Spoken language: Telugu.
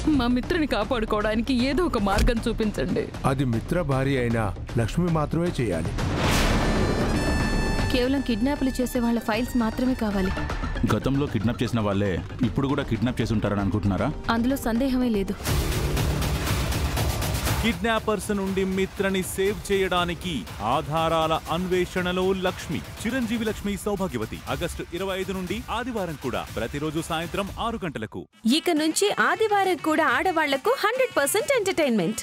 మా మిత్రుని కాపాడుకోవడానికి ఏదో ఒక మార్గం చూపించండి అది మిత్ర భార్య అయిన లక్ష్మి మాత్రమే చేయాలి కేవలం కిడ్నాపులు చేసే వాళ్ళ ఫైల్స్ మాత్రమే కావాలి గతంలో కిడ్నాప్ చేసిన వాళ్ళే ఇప్పుడు కూడా కిడ్నాప్ చేసి ఉంటారని అనుకుంటున్నారా అందులో సందేహమే లేదు కిడ్నాపర్స్ నుండి మిత్రని సేవ్ చేయడానికి ఆధారాల అన్వేషణలో లక్ష్మి చిరంజీవి లక్ష్మి సౌభాగ్యవతి ఆగస్టు ఇరవై ఐదు నుండి ఆదివారం కూడా ప్రతిరోజు సాయంత్రం ఆరు గంటలకు ఇక నుంచి ఆదివారం కూడా ఆడవాళ్లకు హండ్రెడ్ పర్సెంట్ ఎంటర్టైన్మెంట్